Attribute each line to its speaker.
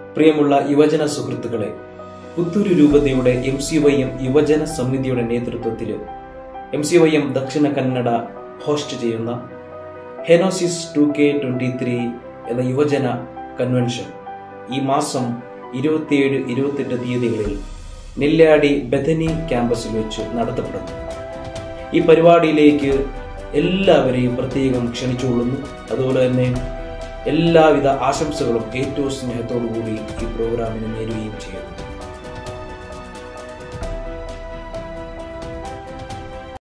Speaker 1: പ്രിയമുള്ള യുവജന സുഹൃത്തുക്കളെ പുത്തൂരു രൂപതയുടെ എം സി വൈ എം യുവജന സമിതിയുടെ നേതൃത്വത്തിൽ എം സി വൈ എം ദക്ഷിണ കന്നഡ ഹോസ്റ്റ് ചെയ്യുന്ന Henosis two K twenty three എന്ന യുവജന കൺവെൻഷൻ ഈ മാസം ഇരുപത്തിയേഴ് ഇരുപത്തെട്ട് തീയതികളിൽ നെല്ലിയാടി ബഥനി ക്യാമ്പസിൽ വെച്ച് നടത്തപ്പെടുന്നു ഈ പരിപാടിയിലേക്ക് എല്ലാവരെയും പ്രത്യേകം ക്ഷണിച്ചുകൊള്ളുന്നു അതുപോലെ തന്നെ എല്ലാവിധ ആശംസകളും ഏറ്റവും സ്നേഹത്തോടു കൂടി ഈ പ്രോഗ്രാമിന് നേരുകയും ചെയ്യുന്നു